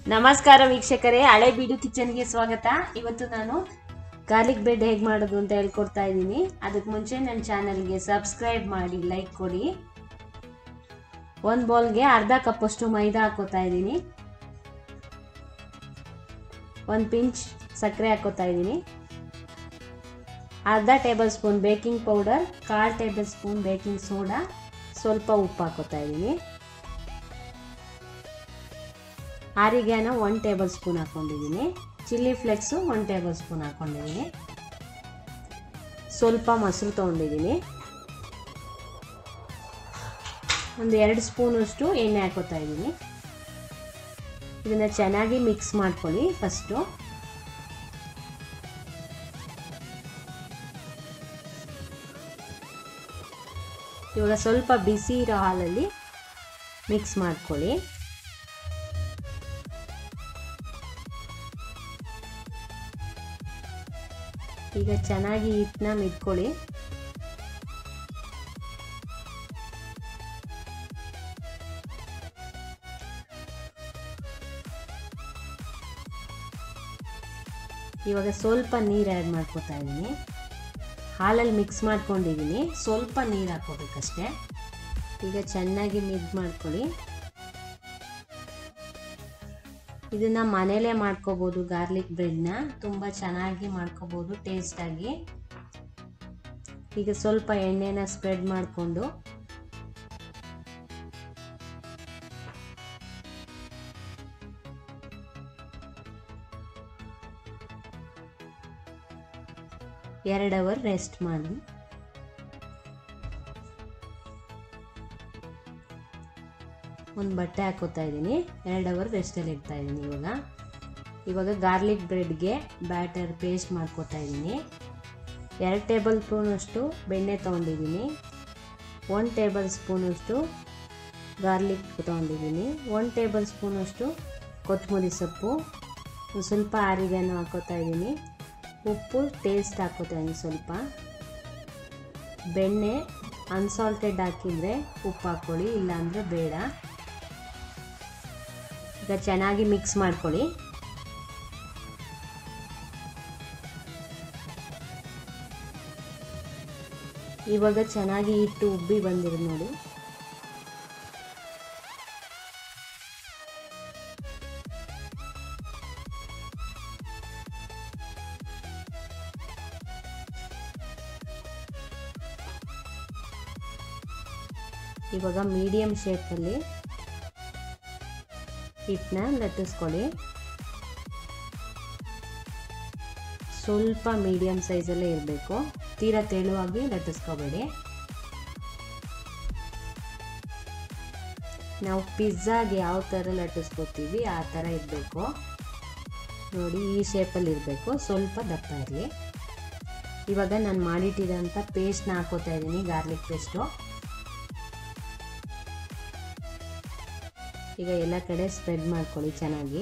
ನಮಸ್ಕಾರ ವೀಕ್ಷಕರೇ ಹಳೆ ಬೀಡು ಕಿಚನ್ಗೆ ಸ್ವಾಗತ ಇವತ್ತು ನಾನು ಗಾರ್ಲಿಕ್ ಬ್ರೆಡ್ ಹೇಗೆ ಮಾಡೋದು ಅಂತ ಹೇಳ್ಕೊಡ್ತಾ ಇದ್ದೀನಿ ಅದಕ್ಕೆ ಮುಂಚೆ ನನ್ನ ಚಾನಲ್ಗೆ ಸಬ್ಸ್ಕ್ರೈಬ್ ಮಾಡಿ ಲೈಕ್ ಕೊಡಿ ಒಂದು ಬೌಲ್ಗೆ ಅರ್ಧ ಕಪ್ಪಷ್ಟು ಮೈದಾ ಹಾಕೋತಾ ಇದ್ದೀನಿ ಒಂದು ಪಿಂಚ್ ಸಕ್ಕರೆ ಹಾಕೋತಾ ಇದ್ದೀನಿ ಅರ್ಧ ಟೇಬಲ್ ಸ್ಪೂನ್ ಬೇಕಿಂಗ್ ಪೌಡರ್ ಕಾಲು ಟೇಬಲ್ ಸ್ಪೂನ್ ಬೇಕಿಂಗ್ ಸೋಡಾ ಸ್ವಲ್ಪ ಉಪ್ಪು ಹಾಕೋತಾ ಇದ್ದೀನಿ ಆರಿಗ್ಯಾನ ಒನ್ ಟೇಬಲ್ ಸ್ಪೂನ್ ಹಾಕ್ಕೊಂಡಿದ್ದೀನಿ chilli flakes one tablespoon ಹಾಕ್ಕೊಂಡಿದ್ದೀನಿ ಸ್ವಲ್ಪ ಮೊಸರು ತೊಗೊಂಡಿದ್ದೀನಿ ಒಂದು ಎರಡು ಸ್ಪೂನಷ್ಟು ಎಣ್ಣೆ ಹಾಕೋತಾ ಇದ್ದೀನಿ ಇದನ್ನು ಚೆನ್ನಾಗಿ ಮಿಕ್ಸ್ ಮಾಡ್ಕೊಳ್ಳಿ ಫಸ್ಟು ಇವಾಗ ಸ್ವಲ್ಪ ಬಿಸಿ ಇರೋ ಹಾಲಲ್ಲಿ ಮಿಕ್ಸ್ ಮಾಡ್ಕೊಳ್ಳಿ ಈಗ ಚೆನ್ನಾಗಿ ಹಿಟ್ಟನ್ನ ಮಿಟ್ಕೊಳ್ಳಿ ಇವಾಗ ಸ್ವಲ್ಪ ನೀರು ಆ್ಯಡ್ ಮಾಡ್ಕೊತಾ ಇದ್ದೀನಿ ಹಾಲಲ್ಲಿ ಮಿಕ್ಸ್ ಮಾಡ್ಕೊಂಡಿದ್ದೀನಿ ಸ್ವಲ್ಪ ನೀರು ಹಾಕೋಬೇಕಷ್ಟೆ ಈಗ ಚೆನ್ನಾಗಿ ಮಿಕ್ಸ್ ಮಾಡ್ಕೊಳ್ಳಿ ಇದನ್ನ ಮನೇಲೇ ಮಾಡ್ಕೋಬೋದು ಗಾರ್ಲಿಕ್ ಬ್ರೆಡ್ನ ತುಂಬ ಚೆನ್ನಾಗಿ ಮಾಡ್ಕೋಬೋದು ಟೇಸ್ಟಾಗಿ ಈಗ ಸ್ವಲ್ಪ ಎಣ್ಣೆನ ಸ್ಪ್ರೆಡ್ ಮಾಡಿಕೊಂಡು ಎರಡು ಅವರ್ ರೆಸ್ಟ್ ಮಾಡಿ ಒಂದು ಬಟ್ಟೆ ಹಾಕೋತಾ ಇದ್ದೀನಿ ಎರಡು ಅವರ್ ರೆಸ್ಟಲ್ಲಿ ಇಡ್ತಾ ಇದ್ದೀನಿ ಇವಾಗ ಇವಾಗ ಗಾರ್ಲಿಕ್ ಬ್ರೆಡ್ಗೆ ಬ್ಯಾಟರ್ ಪೇಸ್ಟ್ ಮಾಡ್ಕೋತಾ ಇದ್ದೀನಿ ಎರಡು ಟೇಬಲ್ ಸ್ಪೂನಷ್ಟು ಬೆಣ್ಣೆ ತೊಗೊಂಡಿದ್ದೀನಿ ಒನ್ ಟೇಬಲ್ ಸ್ಪೂನಷ್ಟು ಗಾರ್ಲಿಕ್ ತೊಗೊಂಡಿದ್ದೀನಿ ಒನ್ ಟೇಬಲ್ ಸ್ಪೂನಷ್ಟು ಕೊತ್ತಂಬರಿ ಸೊಪ್ಪು ಒಂದು ಸ್ವಲ್ಪ ಆರಿಗೆನೂ ಹಾಕೋತಾ ಇದ್ದೀನಿ ಉಪ್ಪು ಟೇಸ್ಟ್ ಹಾಕೋತಾ ಇದ್ದೀನಿ ಸ್ವಲ್ಪ ಬೆಣ್ಣೆ ಅನ್ಸಾಲ್ಟೆಡ್ ಹಾಕಿದರೆ ಉಪ್ಪು ಹಾಕ್ಕೊಳ್ಳಿ ಇಲ್ಲಾಂದರೆ ಬೇಡ ಈಗ ಚೆನ್ನಾಗಿ ಮಿಕ್ಸ್ ಮಾಡ್ಕೊಳ್ಳಿ ಇವಾಗ ಚೆನ್ನಾಗಿ ಹಿಟ್ಟು ಉಬ್ಬಿ ಬಂದಿರೋದು ನೋಡಿ ಇವಾಗ ಮೀಡಿಯಮ್ ಶೇಪಲ್ಲಿ ಹಿಟ್ಟನ್ನ ಲಟ್ಟಿಸ್ಕೊಳ್ಳಿ ಸ್ವಲ್ಪ ಮೀಡಿಯಮ್ ಸೈಜಲ್ಲೇ ಇರಬೇಕು ತೀರಾ ತೆಳುವಾಗಿ ಲಟ್ಟಿಸ್ಕೋಬೇಡಿ ನಾವು ಪಿಜ್ಜಾಗೆ ಯಾವ ಥರ ಲಟ್ಟಿಸ್ಕೋತೀವಿ ಆ ಥರ ಇರಬೇಕು ನೋಡಿ ಈ ಶೇಪಲ್ಲಿ ಇರಬೇಕು ಸ್ವಲ್ಪ ದಪ್ಪ ಇರಲಿ ಇವಾಗ ನಾನು ಮಾಡಿಟ್ಟಿರೋಂಥ ಪೇಸ್ಟ್ನ ಹಾಕೋತಾ ಇದ್ದೀನಿ ಗಾರ್ಲಿಕ್ ಪೇಸ್ಟು ಈಗ ಎಲ್ಲ ಕಡೆ ಸ್ಪ್ರೆಡ್ ಮಾಡ್ಕೊಳ್ಳಿ ಚೆನ್ನಾಗಿ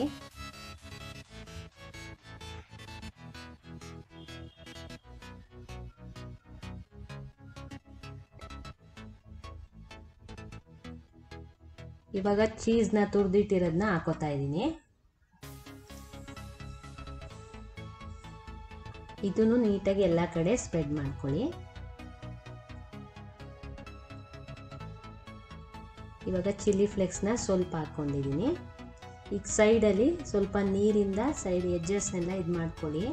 ಇವಾಗ ಚೀಸ್ನ ತುರಿದಿಟ್ಟಿರೋದನ್ನ ಹಾಕೋತಾ ಇದ್ದೀನಿ ಇದನ್ನು ನೀಟಾಗಿ ಎಲ್ಲ ಕಡೆ ಸ್ಪ್ರೆಡ್ ಮಾಡ್ಕೊಳ್ಳಿ ಇವಾಗ ಚಿಲ್ಲಿ ಫ್ಲೆಕ್ಸ್ನ ಸ್ವಲ್ಪ ಹಾಕ್ಕೊಂಡಿದ್ದೀನಿ ಈಗ ಸೈಡಲ್ಲಿ ಸ್ವಲ್ಪ ನೀರಿಂದ ಸೈಡ್ ಎಡ್ಜಸ್ನೆಲ್ಲ ಇದು ಮಾಡ್ಕೊಳ್ಳಿ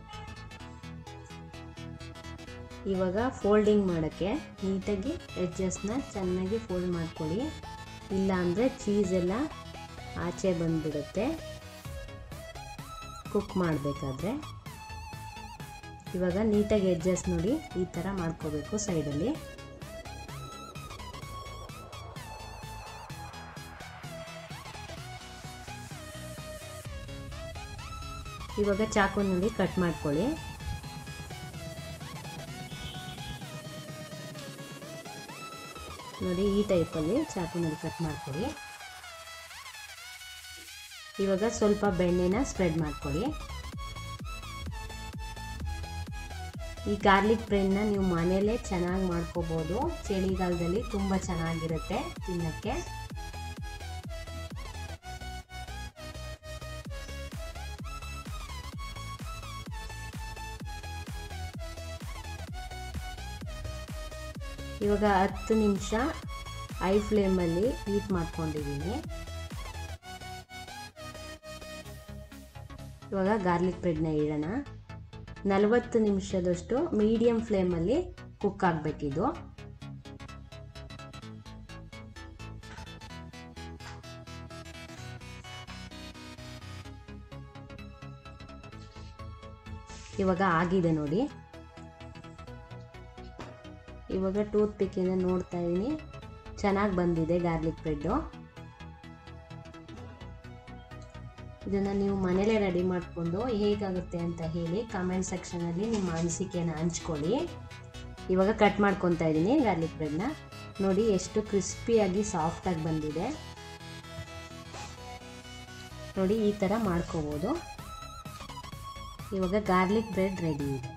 ಇವಾಗ ಫೋಲ್ಡಿಂಗ್ ಮಾಡೋಕ್ಕೆ ನೀಟಾಗಿ ಎಡ್ಜಸ್ನ ಚೆನ್ನಾಗಿ ಫೋಲ್ಡ್ ಮಾಡ್ಕೊಳ್ಳಿ ಇಲ್ಲ ಅಂದರೆ ಚೀಸ್ ಎಲ್ಲ ಆಚೆ ಬಂದುಬಿಡುತ್ತೆ ಕುಕ್ ಮಾಡಬೇಕಾದ್ರೆ ಇವಾಗ ನೀಟಾಗಿ ಎಡ್ಜಸ್ ನೋಡಿ ಈ ಥರ ಮಾಡ್ಕೋಬೇಕು ಸೈಡಲ್ಲಿ ಇವಾಗ ಚಾಕುನಲ್ಲಿ ಕಟ್ ಮಾಡ್ಕೊಳ್ಳಿ ನೋಡಿ ಈ ಟೈಪಲ್ಲಿ ಚಾಕುನಲ್ಲಿ ಕಟ್ ಮಾಡ್ಕೊಳ್ಳಿ ಇವಾಗ ಸ್ವಲ್ಪ ಬೆಣ್ಣೆನ ಸ್ಪ್ರೆಡ್ ಮಾಡ್ಕೊಳ್ಳಿ ಈ ಗಾರ್ಲಿಕ್ ಬ್ರೆಡ್ನ ನೀವು ಮನೇಲೇ ಚೆನ್ನಾಗಿ ಮಾಡ್ಕೋಬೋದು ಚಳಿಗಾಲದಲ್ಲಿ ತುಂಬ ಚೆನ್ನಾಗಿರುತ್ತೆ ತಿನ್ನೋಕ್ಕೆ ಇವಾಗ ಹತ್ತು ನಿಮಿಷ ಐ ಫ್ಲೇಮಲ್ಲಿ ಹೀಟ್ ಮಾಡ್ಕೊಂಡಿದ್ದೀನಿ ಇವಾಗ ಗಾರ್ಲಿಕ್ ಬ್ರೆಡ್ನ ಇಡೋಣ ನಲವತ್ತು ನಿಮಿಷದಷ್ಟು ಮೀಡಿಯಮ್ ಫ್ಲೇಮಲ್ಲಿ ಕುಕ್ ಆಗಬೇಕಿದು ಇವಾಗ ಆಗಿದೆ ನೋಡಿ ಇವಾಗ ಟೂತ್ ಪಿಕ್ಕಿಂದ ನೋಡ್ತಾ ಇದ್ದೀನಿ ಚೆನ್ನಾಗಿ ಬಂದಿದೆ ಗಾರ್ಲಿಕ್ ಬ್ರೆಡ್ಡು ಇದನ್ನು ನೀವು ಮನೇಲೇ ರೆಡಿ ಮಾಡಿಕೊಂಡು ಹೇಗಾಗುತ್ತೆ ಅಂತ ಹೇಳಿ ಕಮೆಂಟ್ ಸೆಕ್ಷನಲ್ಲಿ ನಿಮ್ಮ ಅನಿಸಿಕೆನ ಹಂಚ್ಕೊಳ್ಳಿ ಇವಾಗ ಕಟ್ ಮಾಡ್ಕೊತಾ ಇದ್ದೀನಿ ಗಾರ್ಲಿಕ್ ಬ್ರೆಡ್ನ ನೋಡಿ ಎಷ್ಟು ಕ್ರಿಸ್ಪಿಯಾಗಿ ಸಾಫ್ಟಾಗಿ ಬಂದಿದೆ ನೋಡಿ ಈ ಥರ ಮಾಡ್ಕೋಬೋದು ಇವಾಗ ಗಾರ್ಲಿಕ್ ಬ್ರೆಡ್ ರೆಡಿ ಇದೆ